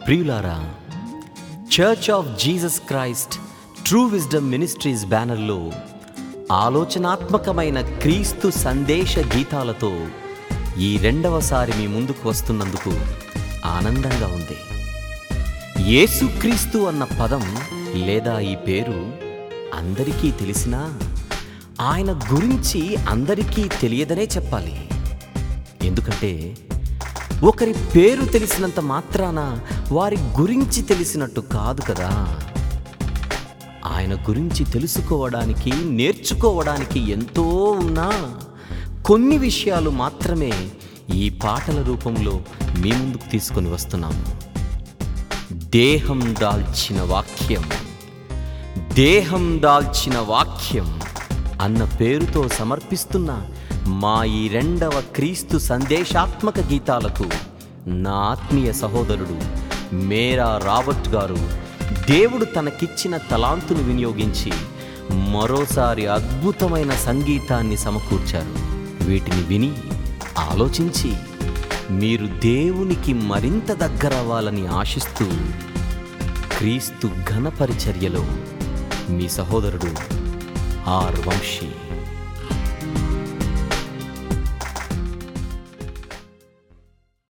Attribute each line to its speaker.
Speaker 1: ప్రియులారా church of Jesus Christ true wisdom ministries బ్యానర్లో ఆలోచనాత్మకమైన క్రీస్తు సందేశ గీతాలతో ఈ రెండవసారి మీ ముందుకు వస్తున్నందుకు ఆనందంగా ఉంది యేసుక్రీస్తు అన్న పదం లేదా ఈ పేరు అందరికీ తెలిసినా ఆయన గురించి అందరికీ తెలియదనే చెప్పాలి ఎందుకంటే ఒకరి పేరు తెలిసినంత మాత్రాన వారి గురించి తెలిసినట్టు కాదు కదా ఆయన గురించి తెలుసుకోవడానికి నేర్చుకోవడానికి ఎంతో ఉన్నా కొన్ని విషయాలు మాత్రమే ఈ పాటల రూపంలో మీ ముందుకు తీసుకొని వస్తున్నాము దేహం దాల్చిన వాక్యం దేహం దాల్చిన వాక్యం అన్న పేరుతో సమర్పిస్తున్న మా ఈ రెండవ క్రీస్తు సందేశాత్మక గీతాలకు నా ఆత్మీయ సహోదరుడు మేరా రాబర్ట్ గారు దేవుడు తనకిచ్చిన తలాంతును వినియోగించి మరోసారి అద్భుతమైన సంగీతాన్ని సమకూర్చారు వీటిని విని ఆలోచించి మీరు దేవునికి మరింత దగ్గరవ్వాలని ఆశిస్తూ క్రీస్తు ఘన పరిచర్యలో మీ సహోదరుడు ఆర్ వంశీ